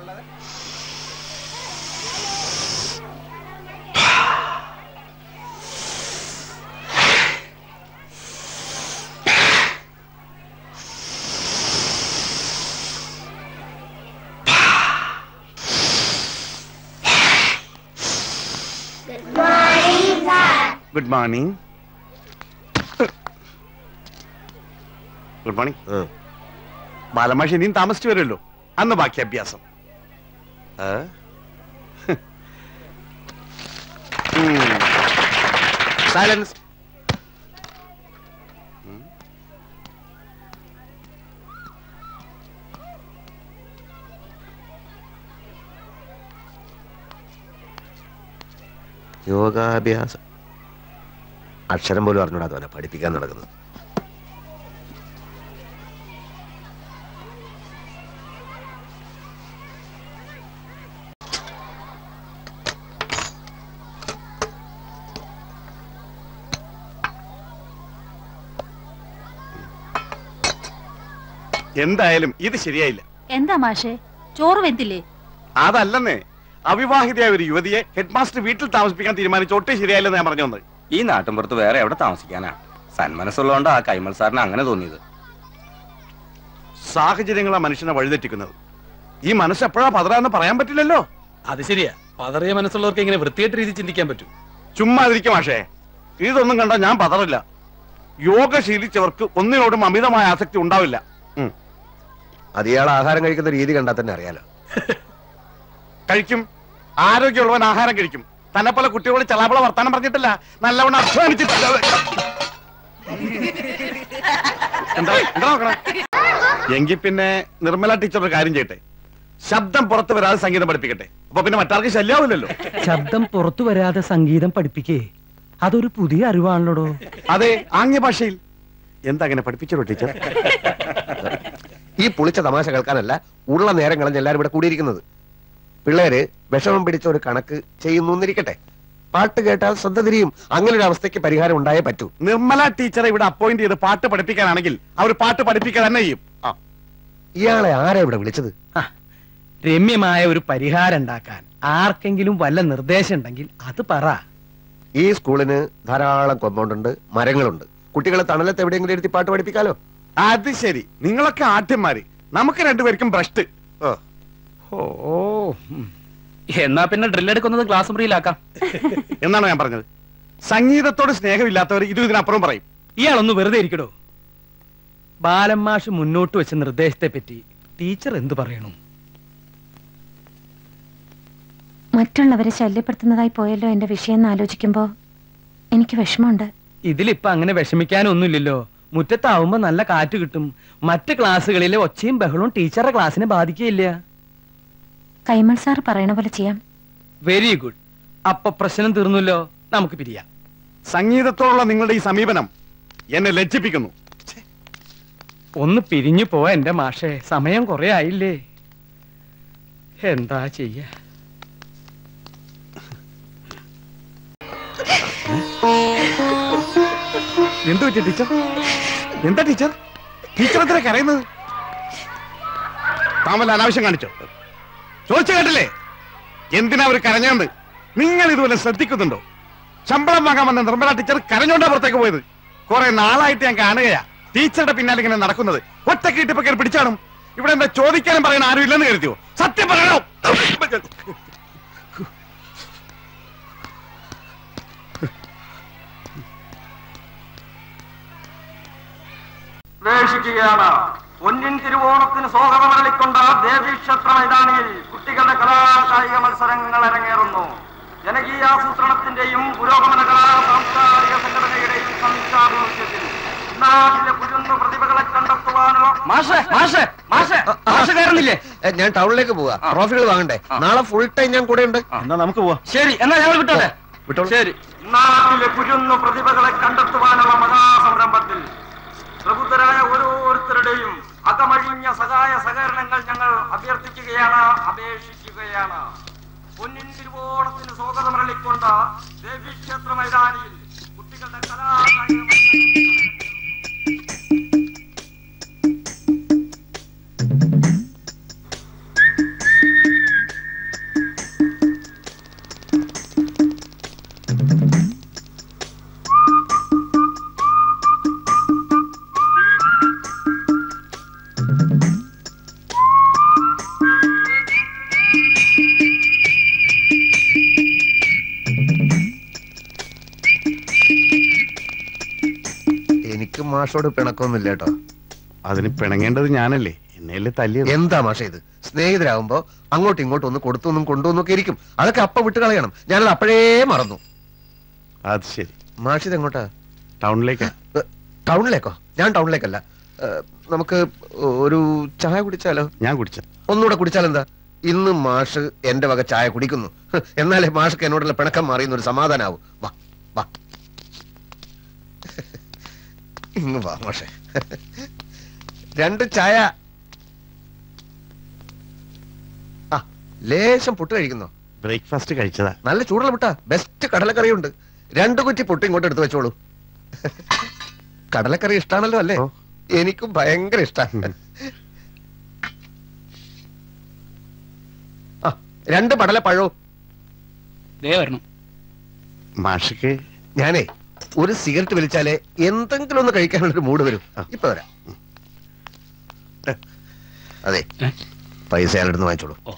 Good morning good morning ബാലമാഷി ഇനിയും താമസിച്ചു വരുമല്ലോ അന്ന് ബാക്കി അഭ്യാസം സൈലൻസ് യോഗാഭ്യാസം അക്ഷരം പോലും അറിഞ്ഞൂടാ അവനെ പഠിപ്പിക്കാൻ നടക്കുന്നത് എന്തായാലും ഇത് ശരിയായില്ല എന്താ മാഷേ ചോറ് വെന്തില്ലേ അതല്ലെന്നേ അവിവാഹിതയായ ഒരു യുവതിയെ ഹെഡ് മാസ്റ്റർ വീട്ടിൽ താമസിപ്പിക്കാൻ തീരുമാനിച്ച ഒട്ടും ശരിയായില്ലെന്ന് ഞാൻ പറഞ്ഞു വന്നത് ഈ നാട്ടിൻപുറത്ത് വേറെ എവിടെ താമസിക്കാനാ സന്മനസ്സുള്ളതുകൊണ്ട് ആ കൈമൾ സാറിന് അങ്ങനെ തോന്നിയത് സാഹചര്യങ്ങളാ മനുഷ്യനെ വഴിതെറ്റിക്കുന്നത് ഈ മനസ്സ് എപ്പോഴാ പതറാന്ന് പറയാൻ പറ്റില്ലല്ലോ അത് ശരിയാ പതറിയ മനസ്സുള്ളവർക്ക് ഇങ്ങനെ വൃത്തിയായിട്ട് രീതി ചിന്തിക്കാൻ പറ്റും ചുമ്മാ ഇരിക്കും മാഷേ ഇതൊന്നും കണ്ടാ ഞാൻ പതറില്ല യോഗ ശീലിച്ചവർക്ക് ഒന്നിനോടും അമിതമായ ആസക്തി ഉണ്ടാവില്ല ഉം. അത് ഇയാൾ ആഹാരം കഴിക്കുന്ന രീതി കണ്ടാൽ തന്നെ അറിയാലോ കഴിക്കും ആരോഗ്യമുള്ളവൻ ആഹാരം കഴിക്കും തന്നെ പോലെ കുട്ടികളോട് ചലാപള വർത്താനം പറഞ്ഞിട്ടില്ല നല്ലവണ്ണം അധ്വാനിച്ചിട്ടില്ല എന്താ എന്താ നോക്കണേ എങ്കിൽ പിന്നെ നിർമ്മല ടീച്ചർ ഒരു കാര്യം ചെയ്യട്ടെ ശബ്ദം പുറത്തു വരാതെ സംഗീതം പഠിപ്പിക്കട്ടെ അപ്പൊ പിന്നെ മറ്റാർക്ക് ശല്യാവില്ലല്ലോ ശബ്ദം പുറത്തു വരാതെ സംഗീതം പഠിപ്പിക്കേ അതൊരു പുതിയ അറിവാണല്ലോടോ അതെ ആംഗ്യ ഭാഷയിൽ എന്താ അങ്ങനെ പഠിപ്പിച്ചോ ടീച്ചർ ഈ പുളിച്ച തമാശ കേൾക്കാനല്ല ഉള്ള നേരം കളഞ്ഞ് എല്ലാരും ഇവിടെ കൂടിയിരിക്കുന്നത് പിള്ളേര് വിഷമം പിടിച്ച ഒരു കണക്ക് ചെയ്യുന്നു എന്നിരിക്കട്ടെ പാട്ട് കേട്ടാൽ ശ്രദ്ധ തിരിയും അങ്ങനെ ഒരു അവസ്ഥയ്ക്ക് പരിഹാരം ഉണ്ടായേ പറ്റൂ നിർമ്മല ടീച്ചറെ ഇവിടെ അപ്പോയിന്റ് ചെയ്ത് പാട്ട് പഠിപ്പിക്കാനാണെങ്കിൽ അവർ പാട്ട് പഠിപ്പിക്കുക തന്നെ ചെയ്യും ആ ഇയാളെ ആരാ ഇവിടെ വിളിച്ചത് ആ, രമ്യമായ ഒരു പരിഹാരം ഉണ്ടാക്കാൻ ആർക്കെങ്കിലും വല്ല നിർദ്ദേശം ഉണ്ടെങ്കിൽ അത് പറ ഈ സ്കൂളിന് ധാരാളം കോമ്പൗണ്ട് ഉണ്ട് മരങ്ങളുണ്ട് കുട്ടികളെ തണലത്ത് എവിടെയെങ്കിലും ഇരുത്തി പാട്ട് പഠിപ്പിക്കാലോ അത് ശരി നിങ്ങളൊക്കെ ആദ്യന്മാര് നമുക്ക് രണ്ടുപേർക്കും ഭ്രഷ്ട് ഓ ഓ ഉം. എന്നാ പിന്നെ ഡ്രില്ലെടുക്കുന്നത് ക്ലാസ് മുറിയിലാക്കാം എന്നാണ് ഞാൻ പറഞ്ഞത് സംഗീതത്തോട് സ്നേഹമില്ലാത്തവർ ഇത് ഇതിനപ്പുറം പറയും ഇയാളൊന്ന് വെറുതെ ഇരിക്കടോ ബാലന്മാഷ് മുന്നോട്ട് വെച്ച നിർദ്ദേശത്തെ പറ്റി ടീച്ചർ എന്തു പറയണു മറ്റുള്ളവരെ ശല്യപ്പെടുത്തുന്നതായി പോയല്ലോ എന്റെ വിഷയം എന്ന് ആലോചിക്കുമ്പോ എനിക്ക് വിഷമമുണ്ട് ഇതിലിപ്പോ അങ്ങനെ വിഷമിക്കാനൊന്നുമില്ലല്ലോ മുറ്റത്താവുമ്പോ നല്ല കാറ്റ് കിട്ടും മറ്റ് ക്ലാസ്സുകളിലെ ഒച്ചയും ബഹളവും ടീച്ചറുടെ ക്ലാസ്സിനെ ബാധിക്കുകയില്ല കൈമൾ സാർ പറയണ പോലെ ചെയ്യാം വെരി ഗുഡ് അപ്പൊ പ്രശ്നം തീർന്നല്ലോ നമുക്ക് പിരിയാം സംഗീതത്തോടുള്ള നിങ്ങളുടെ ഈ സമീപനം എന്നെ ലജ്ജിപ്പിക്കുന്നു ഒന്ന് പിരിഞ്ഞു പോ എന്റെ മാഷേ സമയം കുറെ ആയില്ലേ എന്താ ചെയ്യ എന്ത് പറ്റി ടീച്ചർ എന്താ ടീച്ചർ ടീച്ചർ എന്തിനാ കരയുന്നത് താമല്ല അനാവശ്യം കാണിച്ചോ ചോദിച്ചു കേട്ടില്ലേ എന്തിനാ അവർ കരഞ്ഞത് നിങ്ങൾ ഇതുപോലെ ശ്രദ്ധിക്കുന്നുണ്ടോ ശമ്പളം വാങ്ങാൻ വന്ന നിർമ്മല ടീച്ചർ കരഞ്ഞോണ്ടാ പുറത്തേക്ക് പോയത് കുറെ നാളായിട്ട് ഞാൻ കാണുകയാ ടീച്ചറുടെ പിന്നാലെ ഇങ്ങനെ നടക്കുന്നത് ഒറ്റക്കിട്ട് ഇപ്പൊ കയറി പിടിച്ചാണും ഇവിടെ എന്താ ചോദിക്കാനും പറയാൻ ആരും ഇല്ലെന്ന് കരുതിയോ സത്യം പറയണോ പ്രവേശിക്കുകയാണ് പൊന്നിൻ തിരുവോണത്തിന് സ്വാഗതമരളിക്കൊണ്ട ദേവീക്ഷേത്ര മൈതാനിയിൽ കുട്ടികളുടെ കലാകായിക മത്സരങ്ങൾ അരങ്ങേറുന്നു ജനകീയാസൂത്രണത്തിന്റെയും പുരോഗമന കലാ സാംസ്കാരിക സംഘടനയുടെയും സംയുക്താഭിമുഖ്യത്തിൽ നാട്ടിലെ കുരുന്നു പ്രതിഭകളെ കണ്ടെത്തുവാനുള്ള മാഷേ മാഷേ മാഷേ മാഷ് കയറുന്നില്ലേ ഏ, ഞാൻ ടൗണിലേക്ക് പോവാ ട്രോഫികൾ വാങ്ങണ്ടേ നാളെ ഫുൾ ടൈം ഞാൻ കൂടെ ഉണ്ട് എന്നാ നമുക്ക് പോവാം ശരി എന്നാ ഞങ്ങൾ വിട്ടോട്ടെ വിട്ടോളൂ. ശരി നാട്ടിലെ കുരുന്നു പ്രതിഭകളെ കണ്ടെത്തുവാനുള്ള മഹാസംരംഭത്തിൽ പ്രബുദ്ധരായ ഓരോരുത്തരുടെയും അകമഴിഞ്ഞ സഹായ സഹകരണങ്ങൾ ഞങ്ങൾ അഭ്യർത്ഥിക്കുകയാണ് അപേക്ഷിക്കുകയാണ് പൊന്നിൻ തിരുവോണത്തിന് സ്വാഗതമരളിക്കൊണ്ട ദേവീക്ഷേത്ര മൈതാനിയിൽ കുട്ടികളുടെ കലാകായിക മത്സരങ്ങൾ മാഷോട് പിണക്കൊന്നുമില്ല കേട്ടോ അതിന് പിണങ്ങേണ്ടത് ഞാനല്ലേ എന്നെയല്ലേ തല്ലിയത് എന്താ മാഷ ഇത് സ്നേഹിതരാകുമ്പോ അങ്ങോട്ടും ഇങ്ങോട്ടും ഒന്ന് കൊടുത്തൊന്നും കൊണ്ടുവന്നൊക്കെ ഇരിക്കും അതൊക്കെ അപ്പ വിട്ട് കളയണം ഞാനത് അപ്പോഴേ മറന്നു അത് ശരി മാഷിത് എങ്ങോട്ടാ ടൗണിലേക്കാ ഏ, ടൗണിലേക്കോ ഞാൻ ടൗണിലേക്കല്ല ഏ, നമുക്ക് ഒരു ചായ കുടിച്ചാലോ ഞാൻ കുടിച്ചത് ഒന്നുകൂടെ കുടിച്ചാലെന്താ ഇന്ന് മാഷ് എന്റെ വക ചായ കുടിക്കുന്നു ഹ്, എന്നാലേ മാഷ്ക്ക് എന്നോടുള്ള പിണക്കം മാറിയുന്ന ഒരു സമാധാനാവും വാ വാ ഇങ്ങ് വാ മാഷെ രണ്ട് ചായ ആ ലേശം പുട്ട് കഴിക്കുന്നോ ബ്രേക്ക്ഫാസ്റ്റ് കഴിച്ചതാ നല്ല ചൂടുള്ള പുട്ടാ ബെസ്റ്റ് കടലക്കറിയുണ്ട് രണ്ടു കുറ്റി പുട്ട് ഇങ്ങോട്ട് എടുത്തു വെച്ചോളൂ കടലക്കറി ഇഷ്ടാണല്ലോ അല്ലേ ഓ. എനിക്കും ഭയങ്കര ഇഷ്ടാ ആ രണ്ട് പടല പഴവും ദേ വരണം മാഷക്ക് ഞാനേ ഒരു സിഗരറ്റ് വലിച്ചാലേ എന്തെങ്കിലും ഒന്ന് കഴിക്കാനുള്ളൊരു മൂഡ് വരും ഇപ്പൊ വരാം അതെ ഏ? പൈസ അയാളെടുന്ന് വാങ്ങിച്ചോളൂ ഓ.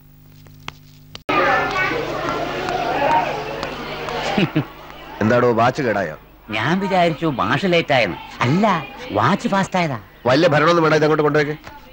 എന്താടോ വാച്ച് കേടായോ ഞാൻ വിചാരിച്ചു മാഷ് ലേറ്റ് ആയെന്ന് അല്ല വാച്ച് ഫാസ്റ്റ് ആയതാ വലിയ ഭരണമൊന്നും വേണ്ട ഇതങ്ങോട്ട് കൊണ്ടുപോയി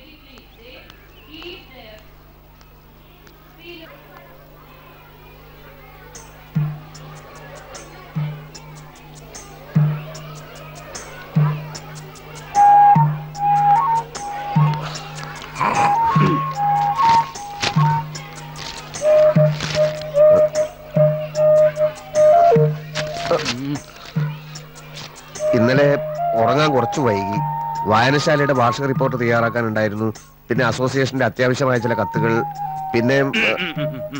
ഇന്നലെ ഉറങ്ങാൻ കുറച്ച് വൈകി വായനശാലയുടെ വാർഷിക റിപ്പോർട്ട് തയ്യാറാക്കാനുണ്ടായിരുന്നു പിന്നെ അസോസിയേഷന്റെ അത്യാവശ്യമായ ചില കത്തുകൾ പിന്നെ ഏഹ്,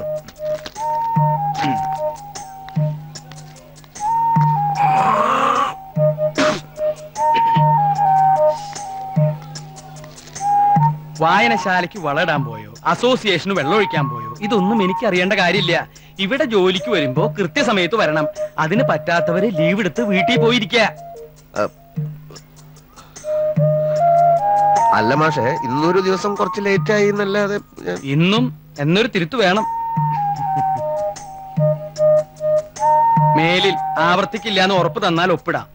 വായനശാലയ്ക്ക് വളരാൻ പോയോ അസോസിയേഷന് വെള്ളമൊഴിക്കാൻ പോയോ ഇതൊന്നും എനിക്ക് അറിയേണ്ട കാര്യമില്ല ഇവിടെ ജോലിക്ക് വരുമ്പോ കൃത്യസമയത്ത് വരണം അതിന് പറ്റാത്തവര് ലീവ് എടുത്ത് വീട്ടിൽ പോയിരിക്കുക അല്ല മാഷെ ഇന്നൊരു ദിവസം കുറച്ച് ലേറ്റ് ആയി എന്നല്ലാതെ ഞാൻ- ഇന്നും എന്നൊരു തിരുത്തു വേണം മേലിൽ ആവർത്തിക്കില്ല എന്ന് ഉറപ്പ് തന്നാൽ ഒപ്പിടാം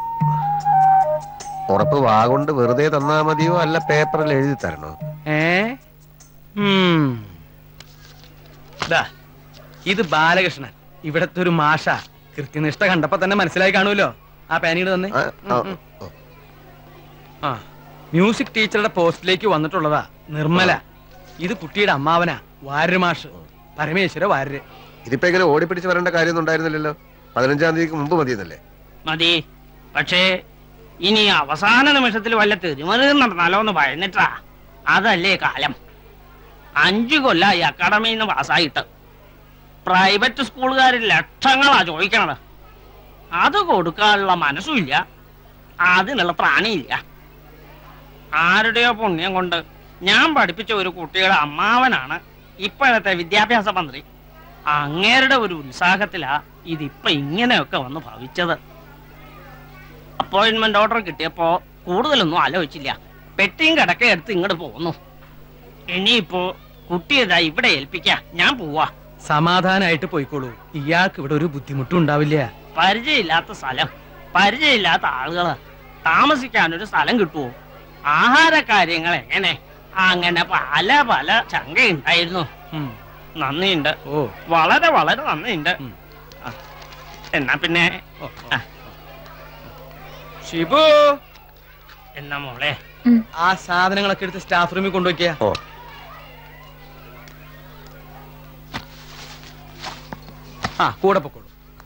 ഉറപ്പ് വാ കൊണ്ട് വെറുതെ തന്നാ മതിയോ അല്ല പേപ്പറിൽ എഴുതി തരണോ ഏ ഉം. ദാ, ഇത് ബാലകൃഷ്ണൻ ഇവിടത്തെ ഒരു മാഷ കൃത്യനിഷ്ഠ കണ്ടപ്പോ തന്നെ മനസ്സിലായി കാണുമല്ലോ ആ പാനീട് തന്നെ ആ, ആ, ആ. ആ മ്യൂസിക് ടീച്ചറുടെ പോസ്റ്റിലേക്ക് വന്നിട്ടുള്ളതാ നിർമ്മല ഇത് കുട്ടിയുടെ അമ്മാവനാ വാര്യര് മാഷ് പരമേശ്വര വാര്യര് ഇതിപ്പോ ഇങ്ങനെ ഓടിപ്പിടിച്ച് വരേണ്ട കാര്യമൊന്നും ഉണ്ടായിരുന്നില്ലല്ലോ പതിനഞ്ചാം തീയതിക്ക് മുമ്പ് മതിയെന്നല്ലേ മതി പക്ഷേ ഇനി അവസാന നിമിഷത്തിൽ വല്ല തിരുമറിയും നടന്നാലോ എന്ന് ഭയന്നിട്ടാ അതല്ലേ കാലം അഞ്ചു കൊല്ലായി അക്കാഡമിയിൽ നിന്ന് പാസ്സായിട്ട് പ്രൈവറ്റ് സ്കൂളുകാരിൽ ലക്ഷങ്ങളാ ചോദിക്കണത് അത് കൊടുക്കാനുള്ള മനസ്സുമില്ല അതിനുള്ള പ്രാണിയില്ല ആരുടെയോ പുണ്യം കൊണ്ട് ഞാൻ പഠിപ്പിച്ച ഒരു കുട്ടിയുടെ അമ്മാവനാണ് ഇപ്പോഴത്തെ വിദ്യാഭ്യാസ മന്ത്രി അങ്ങേരുടെ ഒരു ഉത്സാഹത്തിലാ ഇതിപ്പോ ഇങ്ങനെയൊക്കെ വന്ന് ഭവിച്ചത് അപ്പോയിന്റ്മെന്റ് ഓർഡർ കിട്ടിയപ്പോ കൂടുതലൊന്നും ആലോചിച്ചില്ല പെട്ടിയും കടക്ക എടുത്ത് ഇങ്ങോട്ട് പോന്നു ഇനിയിപ്പോ കുട്ടിയതാ ഇവിടെ ഏൽപ്പിക്ക ഞാൻ പോവാ സമാധാനായിട്ട് പോയിക്കോളൂ ഇയാൾക്ക് ഇവിടെ ഒരു ബുദ്ധിമുട്ടും ഉണ്ടാവില്ല പരിചയമില്ലാത്ത സ്ഥലം പരിചയമില്ലാത്ത ആളുകള് താമസിക്കാൻ ഒരു സ്ഥലം കിട്ടുവോ ആഹാര കാര്യങ്ങൾ എങ്ങനെ അങ്ങനെ പല പല ചങ്കയുണ്ടായിരുന്നു ഉം. നന്ദിയുണ്ട് ഓ വളരെ വളരെ നന്ദിയുണ്ട് ഉം. ആ, എന്നാ പിന്നെ ഓ, ഓ. ഷിബു എന്നാ മോളെ ആ സാധനങ്ങളൊക്കെ എടുത്ത് സ്റ്റാഫ് റൂമിൽ കൊണ്ടുവയ്ക്കുക ഓ ആ കൂടെ പൊക്കോളൂ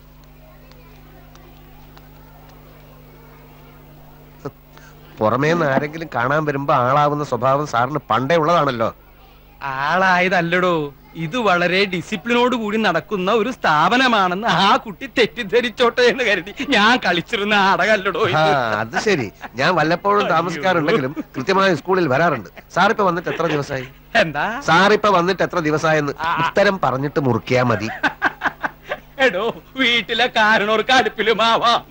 പുറമേ നിന്ന് ആരെങ്കിലും കാണാൻ വരുമ്പോ ആളാവുന്ന സ്വഭാവം സാറിന് പണ്ടേ ഉള്ളതാണല്ലോ ആളായതല്ലടോ ഇത് വളരെ ഡിസിപ്ലിനോട് കൂടി നടക്കുന്ന ഒരു സ്ഥാപനമാണെന്ന് ആ കുട്ടി തെറ്റിദ്ധരിച്ചോട്ടെ എന്ന് കരുതി ഞാൻ കളിച്ചിരുന്ന നാടകല്ലടോ ആ, ഇത് അത് ശരി ഞാൻ വല്ലപ്പോഴും താമസിക്കാറുണ്ടെങ്കിലും കൃത്യമായ സ്കൂളിൽ വരാറുണ്ട് സാറിപ്പോ വന്നിട്ട് എത്ര ദിവസമായി എന്താ സാറിപ്പോ വന്നിട്ട് എത്ര ദിവസമായെന്ന് ഉത്തരം പറഞ്ഞിട്ട് മുറിക്കാ മതി എടോ വീട്ടിലെ കാരണവർക്ക് അടുപ്പിലുമാവാം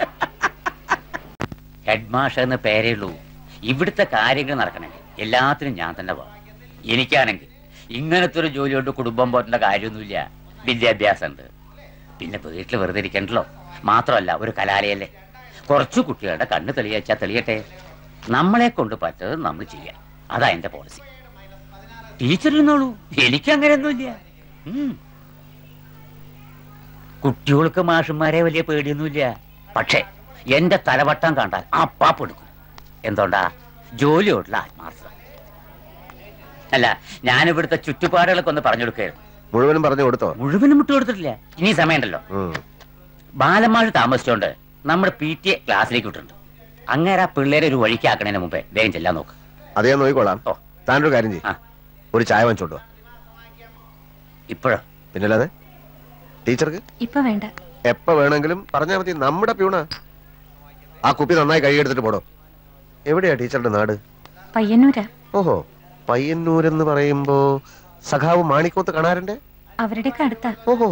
ഹെഡ് മാഷ് എന്ന പേരേ ഉള്ളൂ ഇവിടുത്തെ കാര്യങ്ങൾ നടക്കണേ എല്ലാത്തിനും ഞാൻ തന്നെ പോവാം എനിക്കാണെങ്കിൽ ഇങ്ങനത്തെ ഒരു ജോലി കൊണ്ട് കുടുംബം പോറ്റേണ്ട കാര്യമൊന്നുമില്ല വിദ്യാഭ്യാസം ഉണ്ട് പിന്നെ വീട്ടിൽ വെറുതെ ഇരിക്കണ്ടല്ലോ മാത്രമല്ല ഒരു കലാലയല്ലേ കുറച്ചു കുട്ടികളുടെ കണ്ണ് തെളിയച്ചാ തെളിയട്ടെ നമ്മളെ കൊണ്ട് പറ്റത് നമ്മൾ ചെയ്യാം അതാ എന്റെ പോളിസി ടീച്ചർ ഇരുന്നോളൂ എനിക്ക് അങ്ങനെയൊന്നുമില്ല ഉം. കുട്ടികൾക്ക് മാഷന്മാരെ വലിയ പേടിയൊന്നുമില്ല പക്ഷേ എന്റെ തലവട്ടം കണ്ടാൽ അപ്പാപ്പെടുക്കും എന്തുകൊണ്ടാ ജോലിയോടുള്ള ആത്മാർത്ഥത അല്ല ഞാനിവിടുത്തെ ചുറ്റുപാടുകളൊക്കെ ഒന്ന് പറഞ്ഞു കൊടുക്കുകയായിരുന്നു മുഴുവനും പറഞ്ഞു കൊടുത്തോ മുഴുവനും വിട്ടു കൊടുത്തിട്ടില്ല ഇനി സമയമുണ്ടല്ലോ ഉം. ബാലന്മാർ താമസിച്ചോണ്ട് നമ്മുടെ പി ടി എ ക്ലാസ്സിലേക്ക് വിട്ടിട്ടുണ്ട് അങ്ങനെ ആ പിള്ളേരെ ഒരു വഴിക്കാക്കണതിന് മുമ്പേ വേഗം ചെല്ലാൻ നോക്ക് അത് ഞാൻ നോക്കിക്കോളാം ഓ. താനൊരു കാര്യം ചെയ്യും ആ. ഒരു ചായ വാങ്ങിച്ചോണ്ടോ ഇപ്പോഴോ പിന്നല്ലാതെ ടീച്ചർക്ക് ഇപ്പൊ വേണ്ട എപ്പ വേണമെങ്കിലും പറഞ്ഞാൽ മതി നമ്മുടെ പ്യൂണ ആ കുപ്പി നന്നായി കൈയെടുത്തിട്ട് പോടോ എവിടെയാ ടീച്ചറുടെ നാട് പയ്യന്നൂരാ ഓഹോ പയ്യന്നൂരെന്ന് പറയുമ്പോ സഖാവ് മാണിക്കോത്ത് കാണാറുണ്ട് അവരുടെയൊക്കെ അടുത്താ ഓഹോ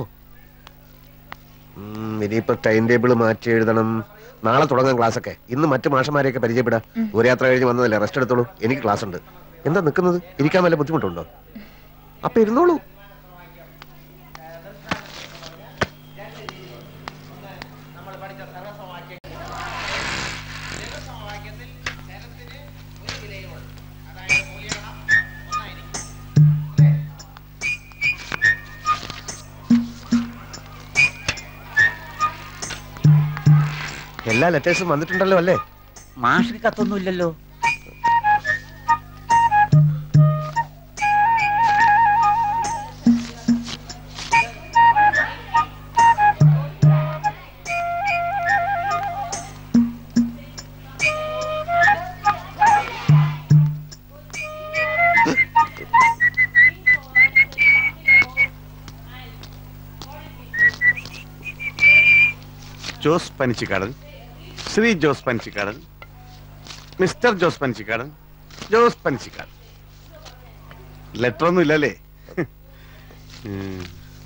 ഉം, ഇനിയിപ്പോ ടൈം ടേബിൾ മാറ്റി എഴുതണം നാളെ തുടങ്ങാം ക്ലാസ് ഒക്കെ ഇന്ന് മറ്റു മാഷന്മാരെയൊക്കെ പരിചയപ്പെടാം ദൂരയാത്ര കഴിഞ്ഞ് വന്നതല്ലേ റെസ്റ്റ് എടുത്തോളൂ എനിക്ക് ക്ലാസ് ഉണ്ട് എന്താ നിൽക്കുന്നത് ഇരിക്കാൻ വല്ല ബുദ്ധിമുട്ടുണ്ടോ അപ്പൊ ഇരുന്നോളൂ എല്ലാ ലെറ്റേഴ്സും വന്നിട്ടുണ്ടല്ലോ അല്ലേ മാഷിന് കത്തൊന്നും ഇല്ലല്ലോ ജോസ് പനിച്ചിക്കാടൻ ശ്രീ ജോസ് പനിച്ചിക്കാടൻ മിസ്റ്റർ ജോസ് പനിച്ചിക്കാടൻ ജോസ് പനിച്ചിക്കാടൻ ലെറ്റർ ഒന്നും ഇല്ലല്ലേ ഉം.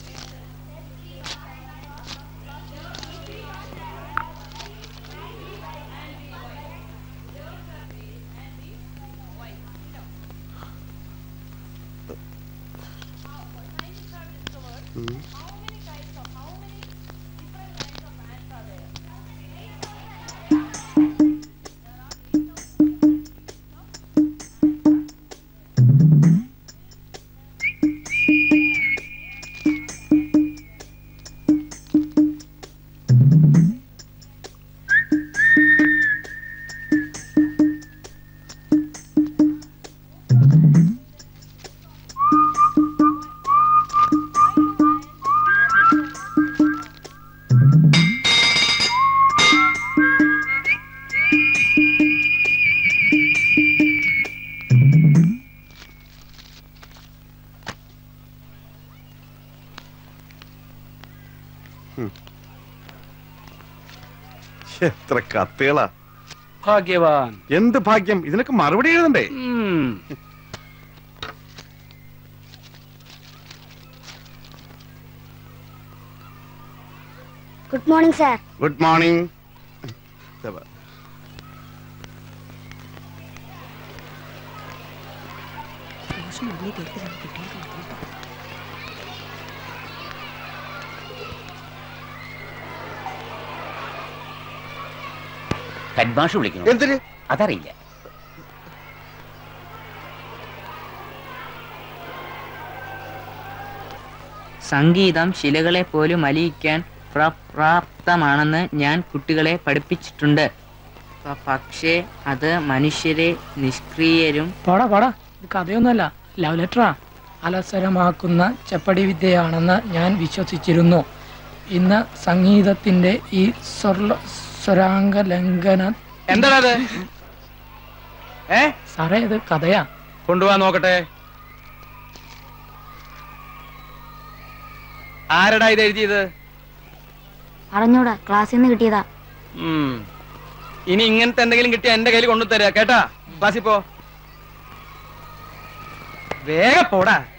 എത്ര കത്തുകളാ ഭാഗ്യവാൻ എന്ത് ഭാഗ്യം ഇതിനൊക്കെ മറുപടി എഴുതണ്ടേ ഉം. Good morning sir good morning ഹെഡ്മാഷ് വിളിക്കുന്നു എന്തിന് അതറിയില്ല സംഗീതം ശിലകളെ പോലും അലിയിക്കാൻ പ്ര- പ്രാപ്തമാണെന്ന് ഞാൻ കുട്ടികളെ പഠിപ്പിച്ചിട്ടുണ്ട് പ- പക്ഷേ അത് മനുഷ്യരെ നിഷ്ക്രിയരും പാടാ പാടാ ഇത് കഥയൊന്നുമല്ല ലവ് ലെറ്ററാ അലസരമാക്കുന്ന ചെപ്പടി വിദ്യയാണെന്ന് ഞാൻ വിശ്വസിച്ചിരുന്നു ഇന്ന് സംഗീതത്തിന്റെ ഈ സ്വർല സ്വരാംഗ ലംഘന എന്താടാ അത് ഏ സാറേ ഇത് കഥയാ കൊണ്ടുപോവാൻ നോക്കട്ടെ ആരടാ ഇത് എഴുതിയത് അറിഞ്ഞൂടാ ക്ലാസ്സിൽ നിന്ന് കിട്ടിയതാ ഉം. ഇനി ഇങ്ങനത്തെ എന്തെങ്കിലും കിട്ടിയ എന്റെ കയ്യിൽ കൊണ്ടു തരാ കേട്ടാ ക്ലാസ്സിൽ പോ വേഗം പോടാ